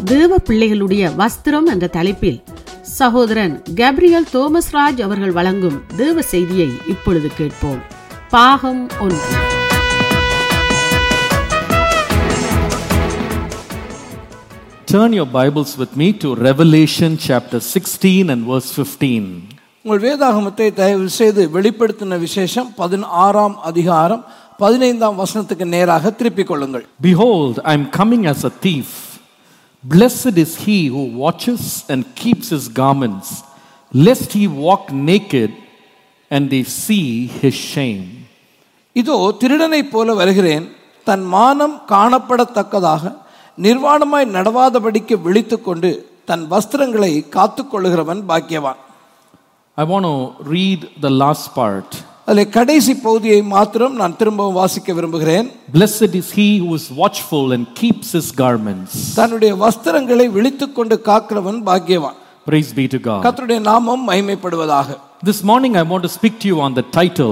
தேவ பிள்ளைகளுடைய வஸ்திரம் என்ற தலைப்பில் சகோதரன் கேப்ரியல் தோமஸ் ராஜ் அவர்கள் வழங்கும் தேவ செய்தியை இப்பொழுது கேட்போம் பாகம் ஒன்று Turn your Bibles with me to Revelation chapter 16 and verse 15. உங்கள் வேதாகமத்தை தயவு செய்து வெளிப்படுத்தின விசேஷம் பதினாறாம் அதிகாரம் பதினைந்தாம் வசனத்துக்கு நேராக திருப்பிக் கொள்ளுங்கள் Behold, I am coming as a thief. Blessed is he who watches and keeps his garments, lest he walk naked and they see his shame. இதோ திருடனைப் போல வருகிறேன் தன் மானம் காணப்படத்தக்கதாக நிர்வாணமாய் நடவாதபடிக்கு விழித்துக்கொண்டு தன் வஸ்திரங்களை காத்துக்கொள்ளுகிறவன் பாக்கியவான் I want to read the last part. அதில் கடைசி பகுதியை மாத்திரம் நான் திரும்பவும் வாசிக்க விரும்புகிறேன் Blessed is he who is watchful and keeps his garments. தன்னுடைய வஸ்திரங்களை விழித்துக்கொண்டு காக்கிறவன் பாக்கியவான் Praise be to God. கர்த்தருடைய நாமம் மகிமைப்படுவதாக This morning I want to speak to you on the title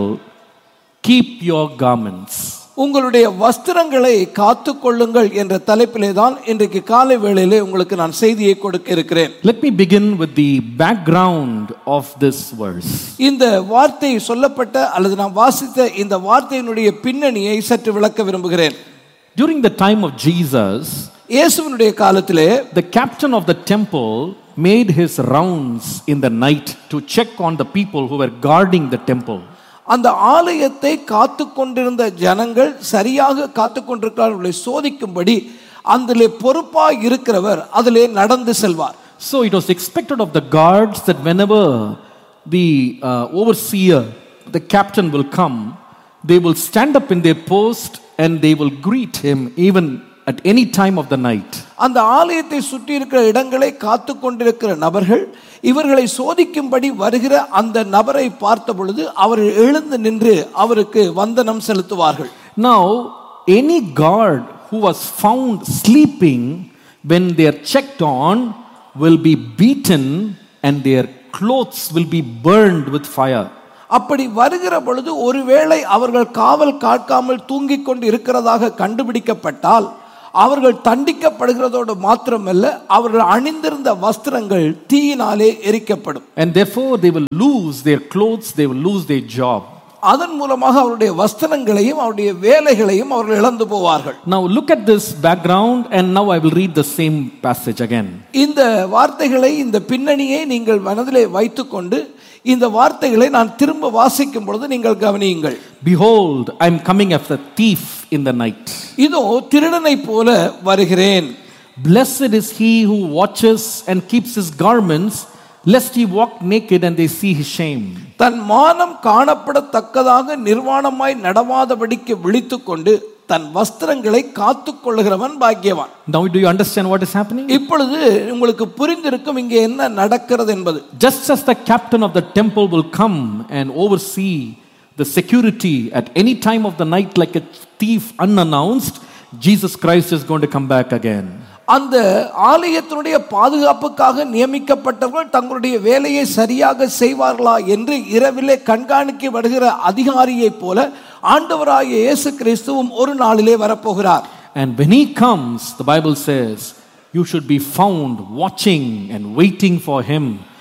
Keep Your Garments. உங்களுடைய வஸ்திரங்களை காத்துக்கொள்ளுங்கள் என்ற தலைப்பிலே தான் இன்றைக்கு காலை வேளையிலே உங்களுக்கு நான் செய்தியை கொடுக்க இருக்கிறேன் Let me begin with the background of this verse. இந்த வார்த்தை சொல்லப்பட்ட அல்லது நான் வாசித்த இந்த வார்த்தையினுடைய பின்னணியை சற்று விளக்க விரும்புகிறேன் During the time of Jesus, இயேசுவினுடைய காலத்திலே the captain of the temple made his rounds in the night to check on the people who were guarding the temple. அந்த ஆலயத்தை காத்து கொண்டிருந்த ஜனங்கள் சரியாக காத்து கொண்டிருக்கிறார்களை சோதிக்கும்படி அதிலே பொறுப்பாய் இருக்கிறவர் அதிலே நடந்து செல்வார் So it was expected of the guards that whenever the uh, overseer, the captain will come, they will stand up in their post and they will greet him even at any time of the night. அந்த ஆலயத்தை சுற்றி இருக்கிற இடங்களை காத்து கொண்டிருக்கிற நபர்கள் இவர்களை சோதிக்கும்படி வருகிற அந்த நபரை பார்த்த பொழுது அவர்கள் எழுந்து நின்று அவருக்கு வந்தனம் செலுத்துவார்கள் Now, any guard who was found sleeping when they are checked on will be beaten and their clothes will be burned with fire. அப்படி வருகிற பொழுது ஒருவேளை அவர்கள் காவல் காக்காமல் தூங்கிக் கொண்டு இருக்கிறதாக கண்டுபிடிக்கப்பட்டால் அவர்கள் தண்டிக்கப்படுகிறதோடு மாத்திரமல்ல அவர்கள் அணிந்திருந்த வஸ்திரங்கள் தீயினாலே எரிக்கப்படும் And therefore, they will lose their clothes, they will lose their job. அதன் மூலமாக அவருடைய வஸ்திரங்களையும் அவருடைய வேலைகளையும் அவர்கள் இழந்து போவார்கள் Now, look at this background, and now I will read the same passage again. இந்த வார்த்தைகளை இந்த பின்னணியை நீங்கள் மனதிலே வைத்துக்கொண்டு இந்த வார்த்தைகளை நான் திரும்ப வாசிக்கும் பொழுது நீங்கள் கவனியுங்கள் Behold, I am coming as a thief in the night. இதோ திருடனைப் போல வருகிறேன் Blessed is he who watches and keeps his garments, lest he walk naked and they see his shame. தன் மானம் காணப்படத்தக்கதாக நிர்வாணமாய் நடவாதபடிக்கு விழித்துக்கொண்டு தன் வஸ்திரங்களை காத்துக் கொள்ளுகிறவன் பாக்கியவான் Now, do you understand what is happening? இப்பொழுது உங்களுக்கு புரிந்திருக்கும் இங்கே என்ன நடக்கிறது என்பது Just as the captain of the temple will come and oversee the security at any time of the night like a thief unannounced, Jesus Christ is going to come back again. அந்த ஆலயத்தினுடைய பாதுகாப்புக்காக நியமிக்கப்பட்டவர்கள் தங்களுடைய வேலையை சரியாக செய்வார்களா என்று இரவிலே கண்காணிக்க வருகிற அதிகாரியைப் போல ஆண்டவராகிய இயேசு கிறிஸ்துவும் ஒரு நாளிலே வரப்போகிறார் And when he comes, the Bible says, you should be found watching and waiting for him,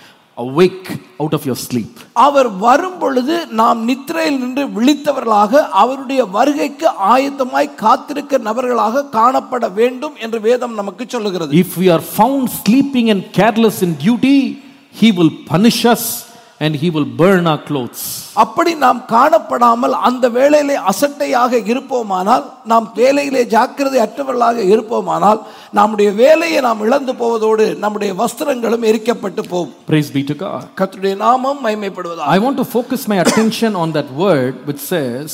awake out of your sleep. அவர் வரும் பொழுது நாம் நித்திரையில் நின்று விழித்தவர்களாக அவருடைய வருகைக்கு ஆயத்தமாய் காத்திருக்க நபர்களாக காணப்பட வேண்டும் என்று வேதம் நமக்கு சொல்லுகிறது If we are found sleeping and careless in duty, he will punish us and he will burn our clothes. அப்படி நாம் காணப்படாமல் அந்த வேலையிலே அசட்டையாக இருப்போமானால் நாம் வேலையிலே ஜாக்கிரதை அற்றவர்களாக இருப்போமானால் நம்முடைய வேலையை நாம் இழந்து போவதோடு நம்முடைய வஸ்திரங்களும் எரிக்கப்பட்டு போகும் Praise be to God. கர்த்தருடைய நாமம் மைமைப்படுவதா I want to focus my attention on that word which says,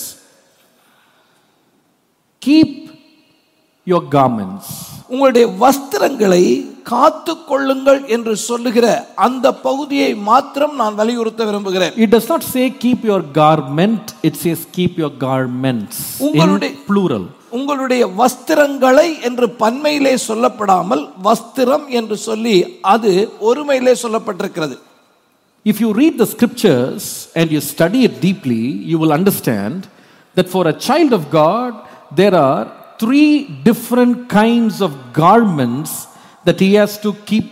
Keep your garments. உங்களுடைய வஸ்திரங்களை காத்து கொள்ளுங்கள் என்று சொல்லுகிற அந்த பகுதியை மாத்திரம் நான் வலியுறுத்த விரும்புகிறேன் It does not say keep your garment, it says keep your garments in உங்களுடைய- plural. உங்களுடைய வஸ்திரங்களை என்று பன்மையிலே சொல்லப்படாமல் வஸ்திரம் என்று சொல்லி அது ஒருமையிலே சொல்லப்பட்டிருக்கிறது If you read the scriptures and you study it deeply, you will understand that for a child of God, there are three different kinds of garments that he has to keep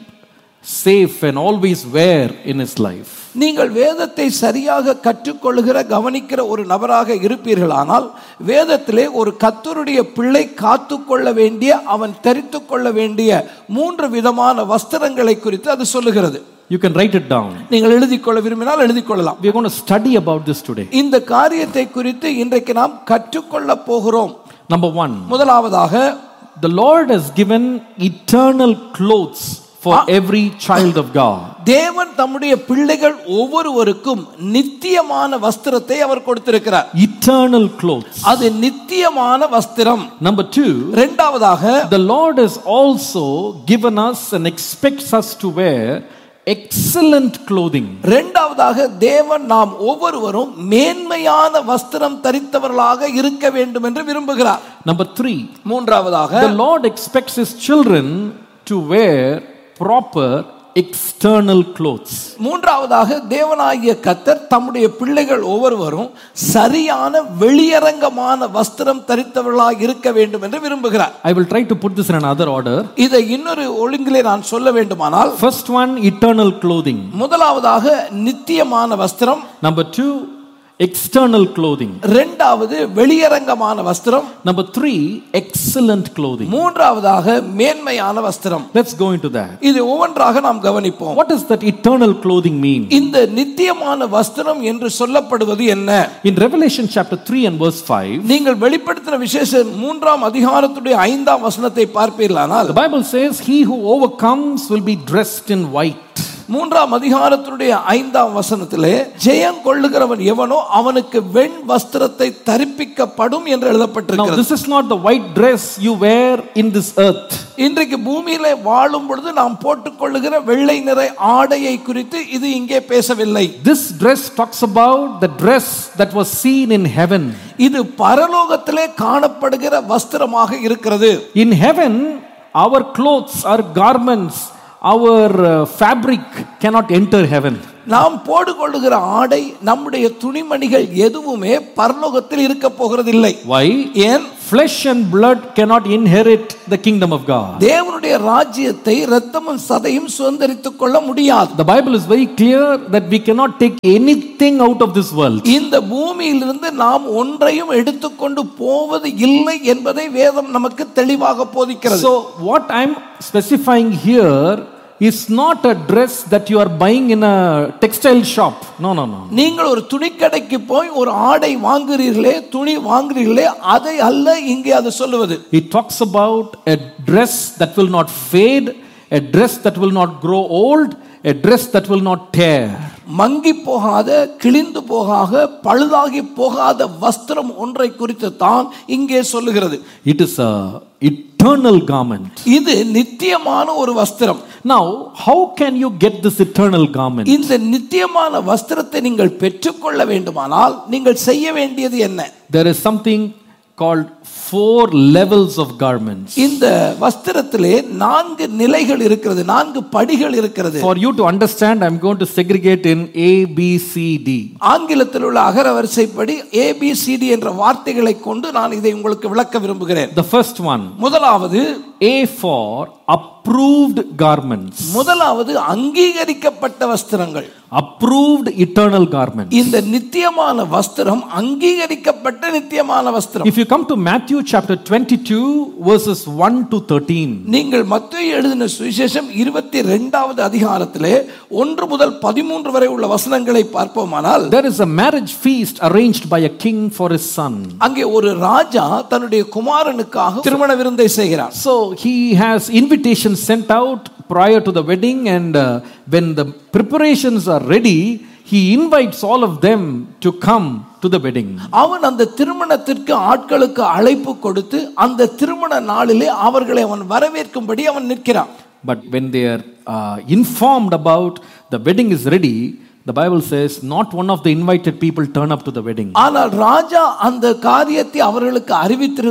safe and always wear in his life. நீங்கள் வேதத்தை சரியாக கற்றுக்கொள்கிற கவனிக்கிற ஒரு நபராக இருப்பீர்களானால் வேதத்திலே ஒரு கத்தருடைய பிள்ளை காத்துக்கொள்ள வேண்டிய அவன் தரித்து கொள்ள வேண்டிய மூன்று விதமான வஸ்திரங்களை குறித்து அது சொல்லுகிறது You can write it down. நீங்கள் எழுதிக் கொள்ள விரும்பினால் எழுதிக் கொள்ளலாம் We are going to study about this today. இந்த காரியத்தை குறித்து இன்றைக்கு நாம் கற்றுக்கொள்ள போகிறோம் Number one, முதலாவதாக the Lord has given eternal clothes for every child of God. தேவன் தம்முடைய பிள்ளைகள் ஒவ்வொருவருக்கும் நித்தியமான வஸ்திரத்தை அவர் கொடுத்திருக்கிறார் Eternal clothes. அது நித்தியமான வஸ்திரம் Number two, இரண்டாவதாக the Lord has also given us and expects us to wear excellent clothing. இரண்டாவதாக தேவன் நாம் ஒவ்வொருவரும் மேன்மையான வஸ்திரம் தரித்தவர்களாக இருக்க வேண்டும் என்று விரும்புகிறார் Number three, மூன்றாவதாக the Lord expects his children to wear proper external clothes. மூன்றாவதாக தேவனாகிய கத்தர் தம்முடைய பிள்ளைகள் ஒவ்வொருவரும் சரியான வெளியரங்கமான வஸ்திரம் தரித்தவர்களாக இருக்க வேண்டும் என்று விரும்புகிறார் I will try to put this in another order. இதை இன்னொரு ஒழுங்கிலே நான் சொல்ல வேண்டுமானால் First one, eternal clothing. முதலாவதாக நித்தியமான வஸ்திரம் Number two, external clothing. இரண்டாவது வெளியரங்கமான வஸ்திரம் Number three, excellent clothing. மூன்றாவதாக மேன்மையான வஸ்திரம் Let's go into that. இது ஒவ்வொன்றாக நாம் கவனிப்போம் What does that eternal clothing mean? இந்த நித்தியமான வஸ்திரம் என்று சொல்லப்படுவது என்ன In Revelation chapter 3 and verse 5, நீங்கள் வெளிப்படுத்தின விசேஷ மூன்றாம் அதிகாரத்துடைய ஐந்தாம் வசனத்தை பார்ப்பீர்களானால் the Bible says, He who overcomes will be dressed in white. மூன்றாம் அதிகாரத்தினுடைய ஐந்தாம் வசனத்திலே ஜெயம் கொள்ளுகிறவன் எவனோ அவனுக்கு வெண் வஸ்திரத்தை தரிப்பிக்கப்படும் என்று Now, எழுதப்பட்டிருக்கிறது this is not the white dress you wear in this earth. இன்றைக்கு பூமியிலே வாழும் பொழுது நாம் போட்டுக்கொள்ளுகிற வெள்ளை நிற ஆடையை குறித்து இது இங்கே பேசவில்லை This dress talks about the dress that was seen in heaven. இது பரலோகத்திலே காணப்படுகிற வஸ்திரமாக இருக்கிறது In heaven, our clothes, our garments, our uh, fabric cannot enter heaven. நாம் போட்டுக்கொள்ளுகிற ஆடை நம்முடைய துணிமணிகள் எதுவுமே பரலோகத்தில் இருக்க போகிறதில்லை Why? ஏன் Flesh and blood cannot inherit the kingdom of God. தேவனுடைய ராஜ்யத்தை இரத்தமும் சதையும் சுதந்திரித்துக் கொள்ள முடியாது The Bible is very clear that we cannot take anything out of this world. இந்த பூமியிலிருந்து நாம் ஒன்றையும் எடுத்துக்கொண்டு போவது இல்லை என்பதை வேதம் நமக்கு தெளிவாக போதிக்கிறது So, what I'm specifying here is not a dress that you are buying in a textile shop. No, no, no. நீங்கள் ஒரு துணிக்கடைக்கு போய் ஒரு ஆடை வாங்குறீர்களே துணி வாங்குறீர்களே அதை அல்ல இங்கே அது சொல்லுவது It talks about a dress that will not fade, a dress that will not grow old, a dress that will not tear. மங்கி போகாத கிழிந்து போகாத பழுதாகி போகாத வஸ்திரம் ஒன்றை குறித்து தான் இங்கே சொல்லுகிறது It is a eternal garment. இது நித்தியமான ஒரு வஸ்திரம் Now, how can you get this eternal garment? இந்த நித்தியமான வஸ்திரத்தை நீங்கள் பெற்றுக்கொள்ள வேண்டுமானால் நீங்கள் செய்ய வேண்டியது என்ன There is something called four levels of garments. இந்த வஸ்திரத்திலே நான்கு நிலைகள் இருக்கிறது நான்கு படிகள் இருக்கிறது For you to understand, I'm going to segregate in A, B, C, D. ஆங்கிலத்தில் உள்ள அகர வரிசைப்படி ஏபிசிடி என்ற வார்த்தைகளை கொண்டு நான் இதை உங்களுக்கு விளக்க விரும்புகிறேன் The first one, முதலாவது A for approved garments. முதலாவது அங்கீகரிக்கப்பட்ட வஸ்திரங்கள் Approved eternal garments. இந்த நித்தியமான வஸ்திரம் அங்கீகரிக்கப்பட்ட நித்தியமான வஸ்திரம் If you come to Matthew chapter 22, verses 1 to 13, நீங்கள் மத்திய எழுதின சுவிசேஷம் இருபத்தி ரெண்டாவது அதிகாரத்திலே ஒன்று முதல் பதிமூன்று வரை உள்ள வசனங்களை பார்ப்போமானால் there is a marriage feast arranged by a king for his son. அங்கே ஒரு ராஜா தன்னுடைய குமாரனுக்காக திருமண விருந்தை செய்கிறார் So he has invitations sent out prior to the wedding, and uh, when the preparations are ready, he invites all of them to come to the wedding. அவன் அந்த திருமணத்திற்கு ஆட்களுக்கு அழைப்பு கொடுத்து அந்த திருமண நாளிலே அவர்களை அவன் வரவேற்கும்படி அவன் நிற்கிறான் But when they are uh, informed about the wedding is ready, the Bible says not one of the invited people turn up to the wedding. ஆனால் ராஜா அந்த காரியத்தை அவர்களுக்கு அறிவித்திருந்தும்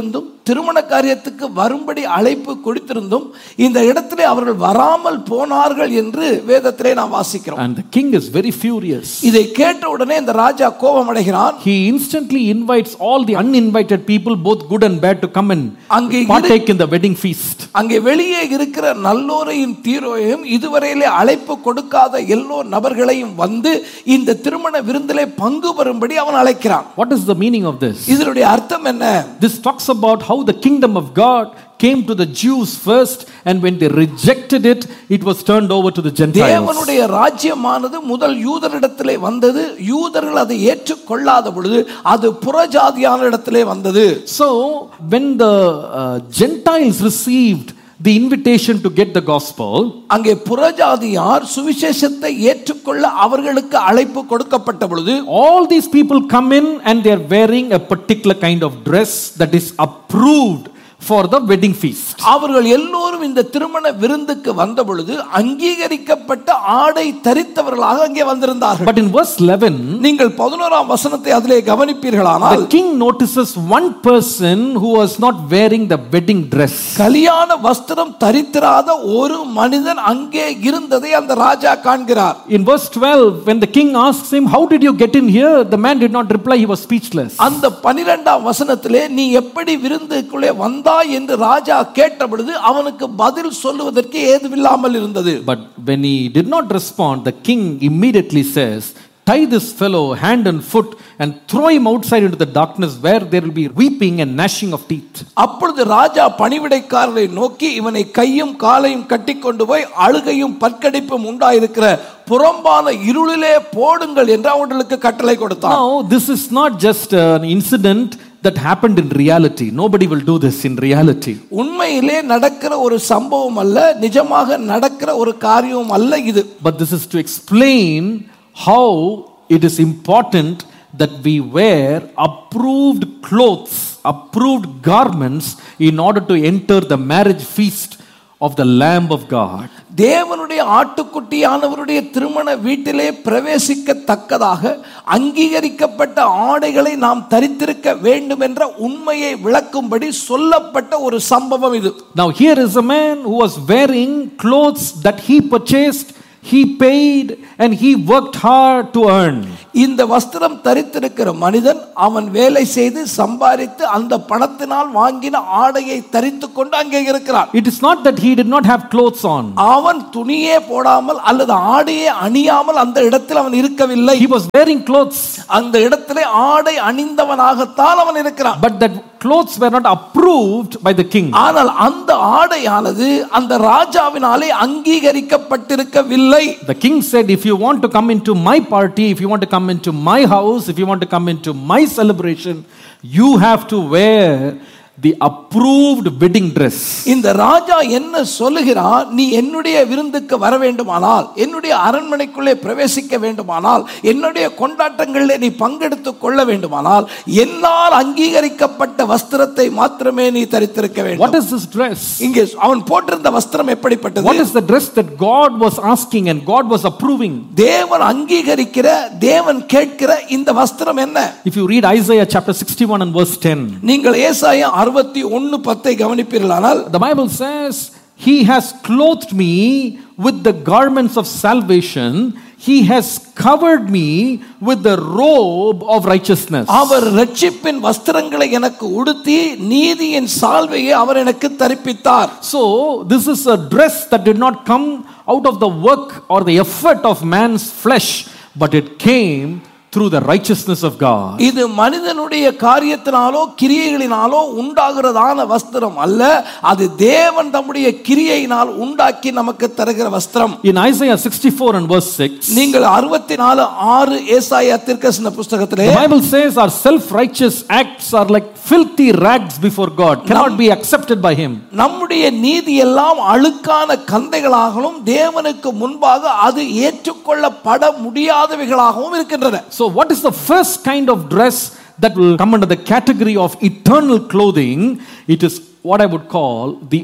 திருமண காரியத்துக்கு வரும்படி அழைப்பு கொடுத்திருந்தும் இந்த இடத்திலே அவர்கள் வராமல் போனார்கள் என்று வேதத்திலே நாம் வாசிக்கிறோம் And the king is very furious. இதை கேட்ட உடனே இந்த ராஜா கோபம் அடைகிறான் He instantly invites all the uninvited people, both good and bad, to come and அங்கே இரு- partake in the wedding feast. அங்கே வெளியே இருக்கிற நல்லோரையும் தீரோரையும் இதுவரையிலே அழைப்பு கொடுக்காத எல்லோ நபர்களையும் வந்து இந்த திருமண விருந்திலே பங்கு பெறும்படி அவன் அழைக்கிறான் What is the meaning of this? இதனுடைய அர்த்தம் என்ன This talks about how the kingdom of God came to the Jews first, and when they rejected it, it was turned over to the Gentiles. தேவனுடைய ராஜ்யமானது முதல் யூதரிடத்திலே வந்தது யூதர்கள் அதை ஏற்றுக்கொள்ளாத பொழுது அது புறஜாதியான இடத்திலே வந்தது So, when the uh, Gentiles received the invitation to get the gospel, அங்கே புறஜாதியார் சுவிசேஷத்தை ஏற்றுக்கொள்ள அவர்களுக்கு அழைப்பு கொடுக்கப்பட்ட பொழுது all these people come in and they are wearing a particular kind of dress that is approved for the wedding feast. அவர்கள் எல்லோரும் இந்த திருமண விருந்துக்கு வந்த பொழுது அங்கீகரிக்கப்பட்ட ஆடை தரித்தவர்களாக அங்கே வந்திருந்தார்கள் But in verse 11, நீங்கள் பதினோராம் வசனத்தை அதிலே கவனிப்பீர்களானால் the king notices one person who was not wearing the wedding dress. கல்யாண வஸ்திரம் தரித்திராத ஒரு மனிதன் அங்கே இருந்ததை அந்த ராஜா காண்கிறார் In verse 12, when the king asks him, How did you get in here? The man did not reply, he was speechless. அந்த பனிரெண்டாம் வசனத்திலே நீ எப்படி விருந்துக்குள்ளே வந்தாய் என்று ராஜா கேட்ட பொழுது அவனுக்கு பதில் சொல்லுவதற்கு ஏதுவில்லாமல் இருந்தது But when he did not respond, the king immediately says, Tie this fellow hand and foot and throw him outside into the darkness where there will be weeping and gnashing of teeth. அப்பொழுது ராஜா பணிவிடைக்காரரை நோக்கி இவனை கையும் காலையும் கட்டி கொண்டு போய் அழுகையும் பற்கடிப்பும் உண்டாயிருக்கிற புறம்பான இருளிலே போடுங்கள் என்று அவர்களுக்கு கட்டளை கொடுத்தான் Now, this is not just an incident that happened in reality. Nobody will do this in reality. உண்மையிலே நடக்கிற ஒரு சம்பவம் அல்ல நிஜமாக நடக்கிற ஒரு காரியம் அல்ல இது But this is to explain how it is important that we wear approved clothes, approved garments in order to enter the marriage feast of the Lamb of God. தேவனுடைய ஆட்டுக்குட்டியானவருடைய திருமண வீட்டிலே பிரவேசிக்கத்தக்கதாக அங்கீகரிக்கப்பட்ட ஆடைகளை நாம் தரித்திருக்க வேண்டும் என்ற உண்மையை விளக்கும்படி சொல்லப்பட்ட ஒரு சம்பவம் இது Now, here is a man who was wearing clothes that he purchased, he paid, and he worked hard to earn. இந்த வஸ்திரம் தரித்திருக்கிற மனிதன் அவன் வேலை செய்து சம்பாதித்து அந்த பணத்தினால் வாங்கின ஆடையை தரித்து கொண்டு அங்கே இருக்கிறான் It is not that he did not have clothes on, அவன் துணியே போடாமல் அல்லது ஆடையே அணியாமல் அந்த இடத்தில் அவன் இருக்கவில்லை he was wearing clothes, அந்த இடத்திலே ஆடை அணிந்தவனாகத்தான் அவன் இருக்கிறான் but that clothes were not approved by the king. ஆனால் அந்த ஆடையானது அந்த ராஜாவினாலே அங்கீகரிக்கப்பட்டிருக்கவில்லை The king said, If you want to come into my party, if you want to come into my house, if you want to come into my celebration, you have to wear the approved wedding dress. இந்த ராஜா என்ன சொல்லுகிறான் நீ என்னுடைய விருந்துக்கு வர வேண்டுமானால் என்னுடைய அரண்மனைக்குள்ளே பிரவேசிக்க வேண்டுமானால் என்னுடைய கொண்டாட்டங்களிலே நீ பங்கெடுத்துக் கொள்ள வேண்டுமானால் என்னால் அங்கீகரிக்கப்பட்ட வஸ்திரத்தை மாத்திரமே நீ தரித்திருக்க What வேண்டும் is this dress? இங்கே அவன் போட்டிருந்த வஸ்திரம் எப்படிப்பட்டது What is the dress that God was asking and God was approving? தேவன் அங்கீகரிக்கிற தேவன் கேட்கிற இந்த வஸ்திரம் என்ன If you read Isaiah chapter 61 and verse 10, நீங்கள் ஏசாயா அறுபத்தி ஒன்னு பத்தை கவனிப்பீர்களானால் the Bible says, He has clothed me with the garments of salvation, He has covered me with the robe of righteousness. அவர் ரட்சிப்பின் வஸ்திரங்களை எனக்கு உடுத்தி நீதியின் சால்வையை அவர் எனக்கு தரிப்பித்தார் So, this is a dress that did not come out of the work or the effort of man's flesh, but it came through the righteousness of God. இது மனிதனுடைய காரியத்தினாலோ கிரியைகளினாலோ உண்டாகிறதான வஸ்திரம் அல்ல அது தேவன் தம்முடைய கிரியையினால் உண்டாக்கி நமக்கு தருகிற வஸ்திரம் In Isaiah 64 and verse 6, நீங்கள் அறுபத்தி நாலு ஆறு ஏசாயா தீர்க்கதரிசன புஸ்தகத்திலே the Bible says our self righteous acts are like filthy rags before God, cannot be accepted by Him. நம்முடைய நீதி எல்லாம் அழுக்கான கந்தைகளாகவும் தேவனுக்கு முன்பாக அது ஏற்றுக்கொள்ளப்பட முடியாதவைகளாகவும் இருக்கின்றன So, what is the first kind of dress that will come under the category of eternal clothing? It is what I would call the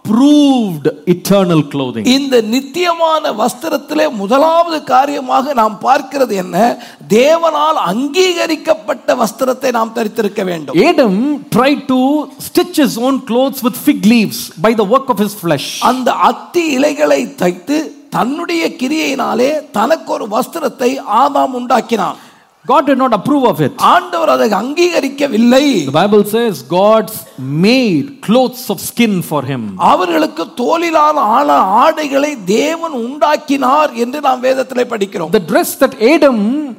approved eternal clothing. இந்த நித்தியமான வஸ்திரத்திலே முதலாவது காரியமாக நாம் பார்க்கிறது என்ன தேவனால் அங்கீகரிக்கப்பட்ட வஸ்திரத்தை நாம் தரித்திருக்க வேண்டும் Adam tried to stitch his own clothes with fig leaves by the work of his flesh. அந்த அத்தி இலைகளை தைத்து தன்னுடைய கிரியையினாலே தனக்கு ஒரு வஸ்திரத்தை ஆதாம் உண்டாக்கினான் God did not approve of it. ஆண்டவர் அதை அங்கீகரிக்கவில்லை The Bible says God's made clothes of skin for him. அவர்களுக்கு தோலிலான ஆன ஆடைகளை தேவன் உண்டாக்கினார் என்று நாம் வேதத்திலே படிக்கிறோம் The dress that Adam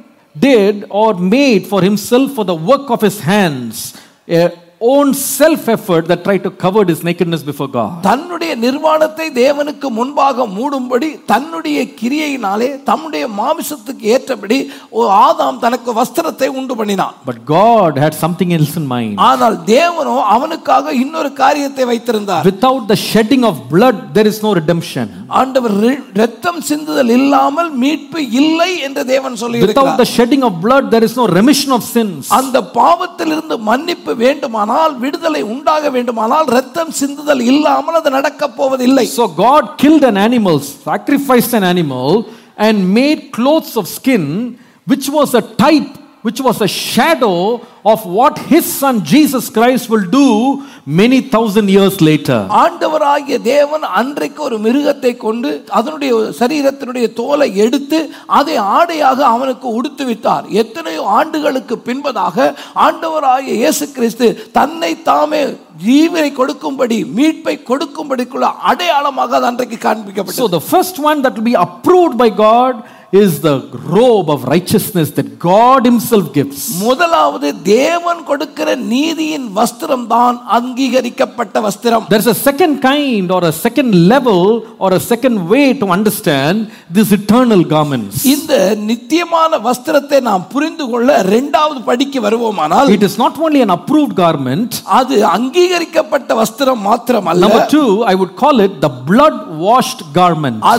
did or made for himself for the work of his hands, a own self effort that tried to cover his nakedness before God. தன்னுடைய நிர்வாணத்தை தேவனுக்கு முன்பாக மூடும்படி தன்னுடைய கிரியையினாலே தம்முடைய மாமிசத்துக்கு ஏற்றபடி ஒரு ஆதாம் தனக்கு வஸ்திரத்தை உண்டு பண்ணினான் But God had something else in mind. ஆனால் தேவனோ அவனுக்காக இன்னொரு காரியத்தை வைத்திருந்தார் Without the shedding of blood, there is no redemption. ஆண்டவர் ரி- இரத்தம் சிந்துதல் இல்லாமல் மீட்பு இல்லை என்று தேவன் சொல்லி Without the shedding of blood, there is no remission of sins. அந்த பாவத்திலிருந்து மன்னிப்பு வேண்டுமானால் விடுதலை உண்டாக வேண்டுமானால் இரத்தம் சிந்துதல் இல்லாமல் அது நடக்கப் போவதில்லை So God killed an animal, sacrificed an animal, and made clothes of skin, which was a type, which was a shadow of what his son Jesus Christ will do many thousand years later. ஆண்டவராகிய தேவன் அன்றைக்கு ஒரு மிருகத்தை கொண்டு அதனுடைய சரீரத்தினுடைய தோலை எடுத்து அதை ஆடையாக அவனுக்கு உடுத்துவித்தார் எத்தனையோ ஆண்டுகளுக்கு பின்பதாக ஆண்டவராகிய இயேசு கிறிஸ்து தன்னை தாமே ஜீவனை கொடுக்கும்படி மீட்பை கொடுக்கும்படிக்குள்ள அடையாளமாக அது அன்றைக்கு காண்பிக்கப்பட்டது So the first one that will be approved by God is the robe of righteousness that God Himself gives. முதலாவது தேவன் கொடுக்கிற நீதியின் வஸ்திரம் தான் அங்கீகரிக்கப்பட்ட வஸ்திரம் There's a second kind or a second level or a second way to understand these eternal garments. இந்த நித்தியமான வஸ்திரத்தை நாம் புரிந்து கொள்ள இரண்டாவது படிக்கு வருவோமானால் It is not only an approved garment. அது அங்கீகரிக்கப்பட்ட வஸ்திரம் மாத்திரமல்ல Number two, I would call it the blood washed garment.